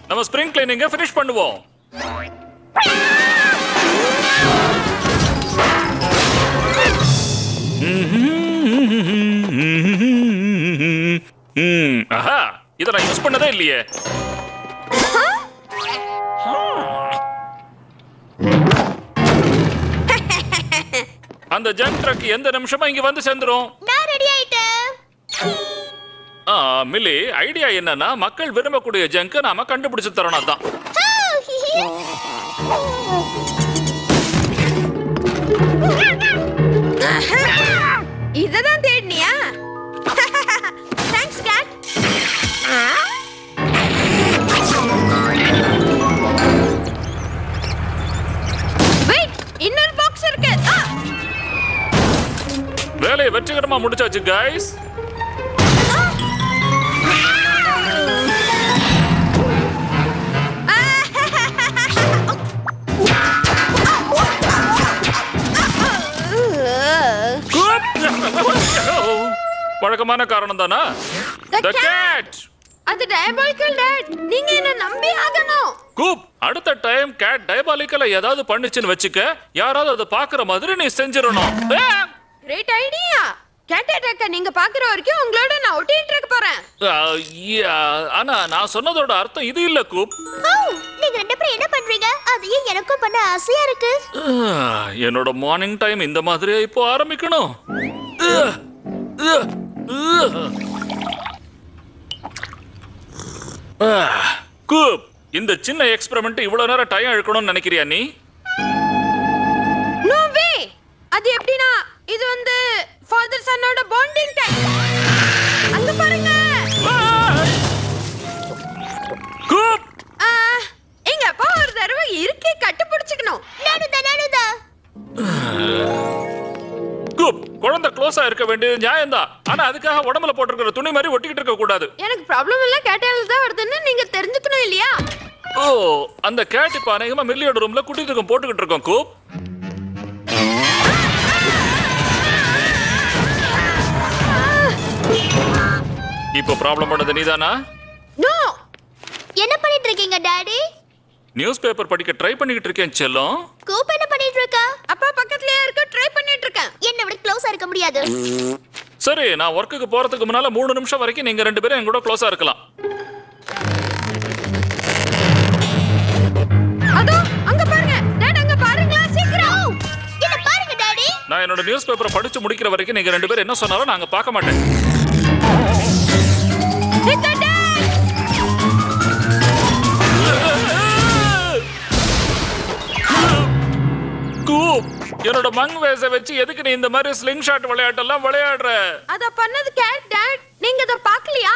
நம்ம spring கிளீனிங்க finish பண்ணுவோம் ம், ஆஹா இதை நான் யூஸ் பண்ணதே இல்லையே அந்த ஜங்க் ட்ரக் எந்த நிமிஷமா இங்க வந்து சேர்ந்துரும் நான் ரெடி ஆயிட்டேன் ஆ, மில்லி ஐடியா என்னன்னா மக்கள் விரும்பக்கூடிய ஜங்க் நாம கண்டுபிடிச்சு தரணும் தான் இததான் தேடினியா தேங்க்ஸ் கேட் வெயிட் இன்னொரு பாக்ஸ் இருக்கு ஆ! வேலையை வெற்றிகரமா முடிச்சாச்சு கைஸ் பழக்கமான காரணம் தானா The The cat. cat. அது டயபாலிக்கல் டேட் நீங்க என்ன நம்பி ஆகணும் கூப் அடுத்த டைம் கேட் டயபாலிக்கல ஏதாவது பண்ணுச்சுன்னு வச்சுக்க யாராவது அதை பாக்குற மாதிரி நீ செஞ்சிடணும் ஆ! கிரேட் ஐடியா கேட் அட்டாக்க நீங்க பாக்குற வரைக்கும் உங்களோட நான் ஒட்டிட்டு இருக்க போறேன் ஆ, யா, ஆனா நான் சொன்னதோட அர்த்தம் இது இல்ல கூப் ஓ நீங்க ரெண்டு பேரும் என்ன பண்றீங்க அதையும் எனக்கும் பண்ண ஆசையா இருக்கு ஆ, என்னோட மார்னிங் டைம் இந்த மாதிரியே இப்போ ஆரம்பிக்கணும் ஆ, ஆ, ஆ. ஆ, கூப் இந்த சின்ன எக்ஸ்பெரிமெண்ட் இவ்வளவு நேரம் டைம் எடுக்கணும்னு நினைக்கிறியா நீ நோ வே அது எப்படின்னா இது வந்து ஃபாதர் சன்னோட பாண்டிங் டைம் அங்க பாருங்க கூப் ஆ, எங்க அப்பா ஒரு தடவை இருக்கே கட்டுப்பிடிச்சுக்கணும் நானும் தான் நானும் தான் கூப் குழந்தை க்ளோஸா இருக்க வேண்டியது நியாயம்தான் ஆனா அதுக்காக உடம்புல போட்டிருக்கிற துணி மாதிரி ஒட்டிக்கிட்டு இருக்க கூடாது எனக்கு ப்ராப்ளம் இல்ல கேட்டால தான் வருதுன்னு நீங்க தெரிஞ்சுக்கணும் இல்லையா ஓ அந்த கேட் இப்ப அநேகமா மில்லியோட ரூம்ல குட்டி தூக்கம் போட்டுக்கிட்டு இருக்கோம் கூப் இப்போ ப்ராப்ளம் பண்ணது நீதானா நோ என்ன பண்ணிட்டு இருக்கீங்க டாடி நியூஸ் பேப்பர் படிக்க ட்ரை பண்ணிக்கிட்டு இருக்கேன் செல்லம் கூப் என்ன பண்ணிட்டு இருக்கா அப்பா பக்கத்துலயே இருக்க ட்ரை பண்ணிட்டு இருக்கேன் என்ன விட க்ளோஸா இருக்க முடியாது சரி நான் ஒர்க்குக்கு போறதுக்கு முன்னால மூணு நிமிஷம் வரைக்கும் நீங்க ரெண்டு பேரும் என் கூட க்ளோஸா இருக்கலாம் அதோ அங்க பாருங்க டாட் அங்க பாருங்களா சீக்கிரம் என்ன பாருங்க டாடி நான் என்னோட நியூஸ் பேப்பரை படிச்சு முடிக்கிற வரைக்கும் நீங்க ரெண்டு பேரும் என்ன சொன்னாலும் நாங்க பார்க்க மாட்டேன் இந்த டாட் கூப் என்னோட மங் வேஸை வச்சு எதுக்கு நீ இந்த மாதிரி ஸ்லிங் ஷாட் விளையாட்டெல்லாம் விளையாடுற அத பண்ணது கேட் டாட் நீங்க அத பார்க்கலையா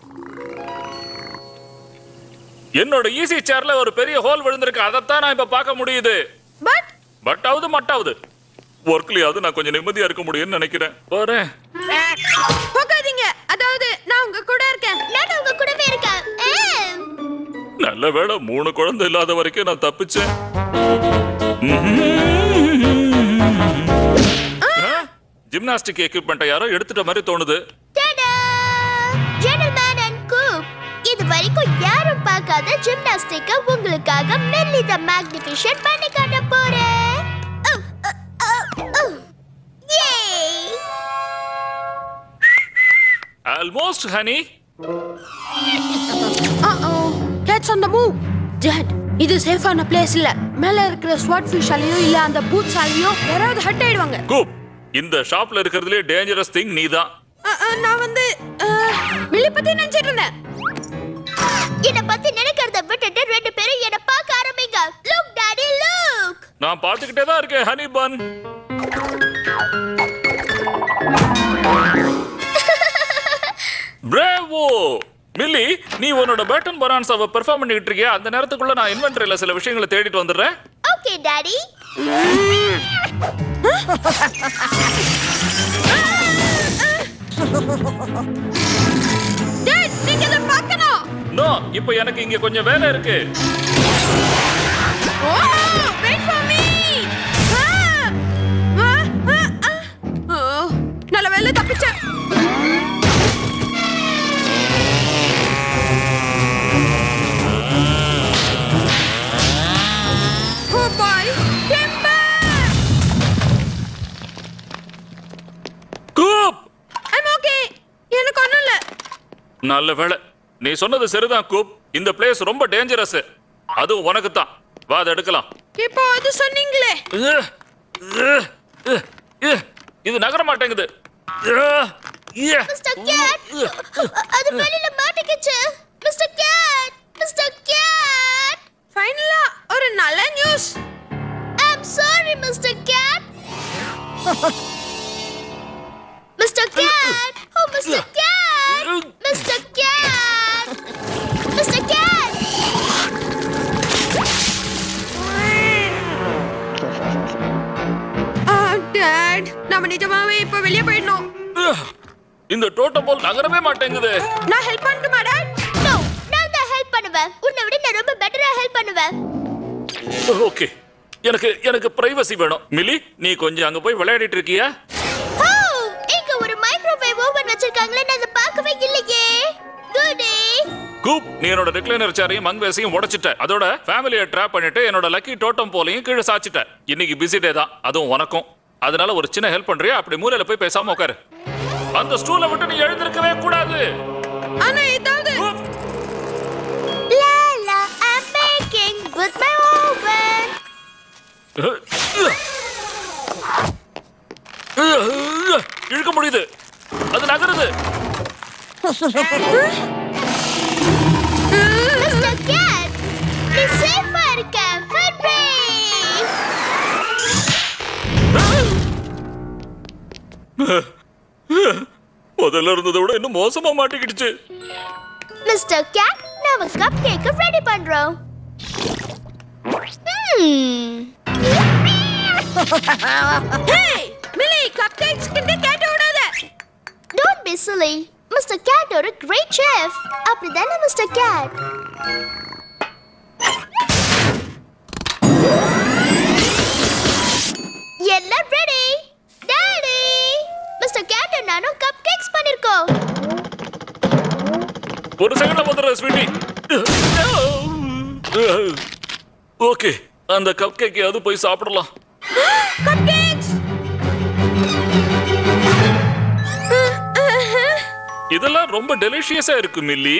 என்னோட ஈஸி சேர்ல ஒரு பெரிய ஹோல் விழுந்திருக்கு அதைத்தான் நான் இப்ப பார்க்க முடியுது பட் பட் ஆகுது மட்டாவது ஒர்க்லயாவது நான் கொஞ்சம் நிம்மதியா இருக்க முடியும்னு நினைக்கிறேன் பாரேன் போகாதீங்க அதாவது நான் உங்க கூட இருக்கேன் நான் உங்க கூடவே இருக்கேன் ஏம். நல்ல வேளை மூணு குழந்தை இல்லாத வரைக்கும் நான் தப்பிச்சேன் ஜிம்னாஸ்டிக் எக்யூப்மெண்ட்டை யாரோ எடுத்துட்ட மாதிரி தோணுது டாடா ஜென்டில்மேன் அண்ட் கூப் இது வரைக்கும் யாரும் பார்க்காத ஜிம்னாஸ்டிக்க உங்களுக்காக மெல்லி த மேக்னிஃபிஷன் பண்ணி காட்ட போறேன் உம், உம், உம், உம். Yay! Almost honey Uh-oh. Cats on the move. Dad, இது சேஃபான பிளேஸ் இல்ல மேல இருக்கிற ஸ்வாட் ஃபிஷாலையோ இல்ல அந்த பூட்ஸ் ஆலையோ யாராவது ஹட் ஆயிடுவாங்க கூப் இந்த ஷாப்ல இருக்கிறதுலே டேஞ்சரஸ் திங் நீதான் அஹ், அஹ், நான் வந்து மில்லி பத்தி நினைச்சிட்டு இருந்தேன் என்னை பத்தி நினைக்கிறத விட்டுட்டு ரெண்டு பேரும் என்ன பார்க்க ஆரம்பிங்க லுக் டாடி லுக் நான் பார்த்துக்கிட்டே தான் இருக்கேன் ஹனி பன் பிரேவோ மில்லி நீ உன்னோட பேட்டன் பரான்ஸாவை பெர்ஃபார்ம் பண்ணிட்டு இருக்கியா அந்த நேரத்துக்குள்ள நான் இன்வென்டரியில சில விஷயங்களை தேடிட்டு வந்துடுறேன் ஓகே டாடி Dad, நீங்க இத பார்க்கணும் நோ இப்போ எனக்கு இங்க கொஞ்சம் வேலை இருக்கு ஓ வெயிட் ஃபார் மீ நல்ல வேலை தப்பிச்சேன் நல்ல வேளை நீ சொன்னது சரிதான் கூப் இந்த பிளேஸ் ரொம்ப டேஞ்சரஸ் அதுவும் உனக்கு தான் வா அதை எடுக்கலாம் இப்போ அது சொன்னீங்களே உஹ், உஹ், உஹ், உஹ். இது நகர மாட்டேங்குது உஹ், உஹ். மிஸ்டர் கேட் அது வெளியில மாட்டிக்கிச்சு மிஸ்டர் கேட் மிஸ்டர் கேட் ஃபைனலா ஒரு நல்ல news I'm sorry mister cat mister cat oh mister cat mister cat mister cat dad நம்ம நிஜமாவே இப்போ வெளியே போயிடணும் உஹ். இந்த டோட்டம் போல் நகரவே மாட்டேங்குது நான் ஹெல்ப் பண்ணட்டுமா டாட் நோ நான் தான் ஹெல்ப் பண்ணுவேன் உன்னை விட நான் ரொம்ப பெட்டரா ஹெல்ப் பண்ணுவேன் ஓகே எனக்கு எனக்கு பிரைவசி வேணும் மிலி நீ கொஞ்சம் அங்க போய் விளையாடிட்டு இருக்கியா ஓ இங்க ஒரு மைக்ரோவேவ் ஓவன் வச்சிருக்காங்களே நான் அதை பார்க்கவே இல்லையே குடி கூப் நீ என்னோட ரெக்லைனர் சேரையும் மங்வேசையும் உடைச்சிட்ட அதோட ஃபேமிலியை ட்ராப் பண்ணிட்டு என்னோட லக்கி டோட்டம் போலையும் கீழே சாச்சிட்ட இன்னைக்கு பிஸி டே தான் அதுவும் உனக்கும் அதனால ஒரு சின்ன ஹெல்ப் பண்றியா அப்படி மூலையில போய் பேசாம உட்காரு அந்த ஸ்டூலை விட்டு நீ எழுந்திருக்கவே கூடாது ஆனா ஏதாவது கூப். La la, I'm baking with my oven. இழுக்க முடியுது அது நகருது Mr. Cat, நீ சேஃபா இருக்க. Hurry! முதல்ல இருந்ததை விட இன்னும் மோசமா மாட்டிக்கிடுச்சு Mr. Cat, நாம கப் கேக்க ரெடி பண்றோம். Hmm. Hey Milly cupcakes கிட்ட கேட்ட விடாத Don't be silly. Mr. Cat ஒரு great chef. அப்படிதானே Mr. Cat? எல்லாம் ரெடி டாடி மிஸ்டர் கேட் நானும் கப் கேக்ஸ் பண்ணிருக்கோம் ஒரு செகண்ட்ல வந்துடுற ஸ்வீட்டி ஓகே அந்த கப் கேக்கையாவது போய் சாப்பிடலாம் கப் கேக்ஸ் இதெல்லாம் ரொம்ப டெலிஷியஸா இருக்கு மில்லி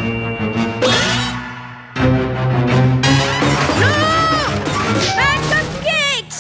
பேட் கப் கேக்ஸ்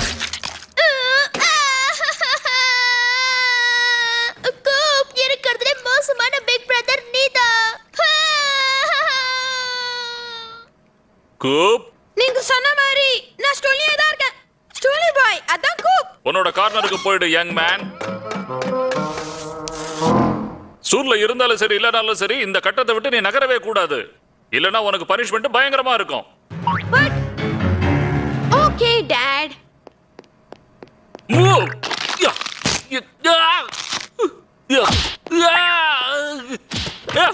கூப் இருக்கிறதுலே மோசமான பிக் பிரதர் நீதான் கூப் நீங்க சொன்ன மாதிரி நான் ஸ்டோலியா தான் இருக்கேன் ஸ்டோலி பாய் அதான் கூப் உன்னோட கார்னருக்கு போயிடு யங் மேன் சூர்ல இருந்தாலும் சரி இல்லனாலும் சரி இந்த கட்டத்தை விட்டு நீ நகரவே கூடாது இல்லனா உனக்கு பனிஷ்மெண்ட் பயங்கரமா இருக்கும் but okay dad Move! Yeah! Yeah! Yeah! Yeah! Yeah!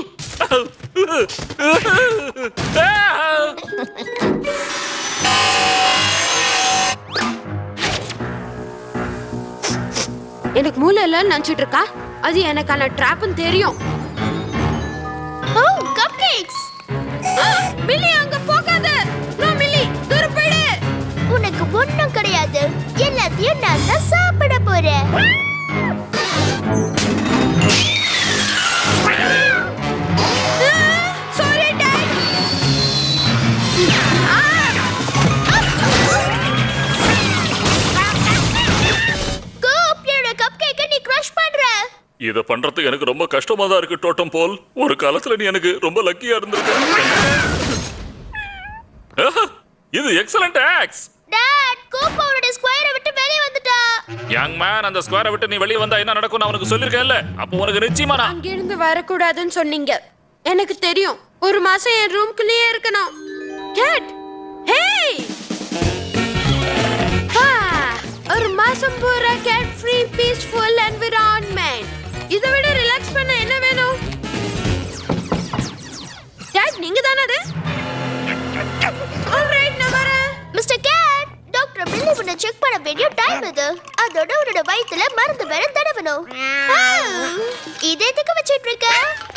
எனக்கு மூளை இல்லைன்னு நினைச்சிட்டு இருக்கா அது எனக்கான ட்ராப்னு தெரியும் ஓ கப் கேக்ஸ் ஆ, மில்லி அங்க போகாத நோ மில்லி தூரம் போயிடு உனக்கு ஒண்ணும் கிடையாது எல்லாத்தையும் நான் தான் சாப்பிட போறேன் சாரி டாட் கூப் என்னோட கப் கேக்க நீ கிரஷ் பண்ற இத பண்றதுக்கு எனக்கு ரொம்ப கஷ்டமா தான் இருக்கு டோட்டம் போல் ஒரு காலத்துல நீ எனக்கு ரொம்ப லக்கியா இருந்திருக்க ஆஹா, இது எக்ஸலண்ட் ஆக்ஸ் டாட் கூப் அவனுடைய ஸ்கொயரை விட்டு வெளியே வந்துட்டா யங் மேன் அந்த ஸ்கொயரை விட்டு நீ வெளியே வந்தா என்ன நடக்கும் நான் உனக்கு சொல்லிருக்கேன்ல அப்போ உனக்கு நிச்சயமா நான் அங்கிருந்து வரக்கூடாதுன்னு சொன்னீங்க எனக்கு தெரியும் ஒரு மாசம் என் ரூம்குள்ளேயே இருக்கணும் கேட் ஹேய் ஒரு மாசம் பூரா கேட் ஃப்ரீ பீஸ்ஃபுல் என்விரான்மெண்ட் இதை விட ரிலாக்ஸ் பண்ண என்ன வேணும் கேட் நீங்க தானே அது ஆல்ரைட் நான் வரேன் மிஸ்டர் கேட் டாக்டர் பில்லி உன்னை செக் பண்ண வேண்டிய டைம் இது அதோட உன்னோட வயித்துல மருந்து வேற தடவணும் ஆ, இது எதுக்கு வச்சிட்டு இருக்க